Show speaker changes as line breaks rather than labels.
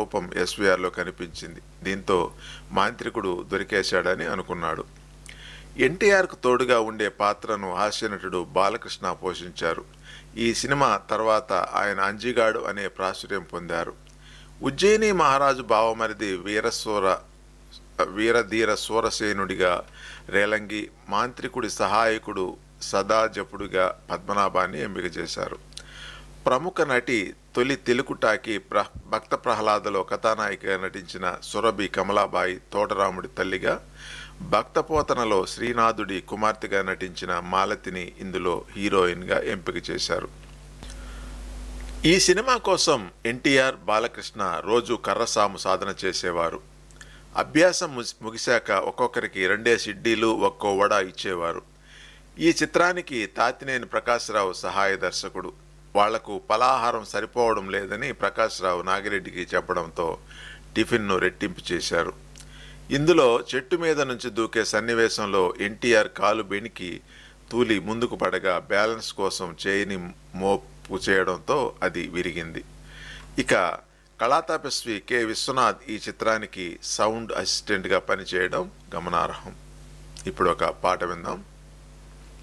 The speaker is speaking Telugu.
రూపం ఎస్వీఆర్లో కనిపించింది దీంతో మాంత్రికుడు దొరికేశాడని అనుకున్నాడు ఎన్టీఆర్కు తోడుగా ఉండే పాత్రను హాస్యనటుడు బాలకృష్ణ పోషించారు ఈ సినిమా తర్వాత ఆయన అంజిగాడు అనే ప్రాచుర్యం పొందారు ఉజ్జయిని మహారాజు బావమరిది వీరస్వర వీరధీర సూరసేనుడిగా రేలంగి మాంత్రికుడి సహాయకుడు సదాజపుడిగా పద్మనాభాన్ని ఎంపిక చేశారు ప్రముఖ నటి తొలి తెలుగు టాకీ ప్ర భక్త ప్రహ్లాదలో కథానాయికగా నటించిన సురభి కమలాబాయి తోటరాముడి తల్లిగా భక్తపోతనలో శ్రీనాథుడి కుమార్తెగా నటించిన మాలతిని ఇందులో హీరోయిన్గా ఎంపిక చేశారు ఈ సినిమా కోసం ఎన్టీఆర్ బాలకృష్ణ రోజు కర్రసాము సాధన చేసేవారు అభ్యాసం ముసి- ముగిశాక ఒక్కొక్కరికి రెండే సిడ్డీలు ఒక్కో వడ ఇచ్చేవారు ఈ చిత్రానికి తాతినేని ప్రకాశ్రావు సహాయ దర్శకుడు వాళ్లకు పలాహారం సరిపోవడం లేదని ప్రకాశ్రావు నాగిరెడ్డికి చెప్పడంతో టిఫిన్ను రెట్టింపు చేశారు ఇందులో చెట్టు మీద నుంచి దూకే సన్నివేశంలో ఎన్టీఆర్ కాలు బెణికి తూలి ముందుకు పడగా బ్యాలెన్స్ కోసం చేయిని మోపు చేయడంతో అది విరిగింది ఇక కళాతపస్వి కె విశ్వనాథ్ ఈ చిత్రానికి సౌండ్ అసిస్టెంట్గా పనిచేయడం గమనార్హం ఇప్పుడు ఒక పాట విందాం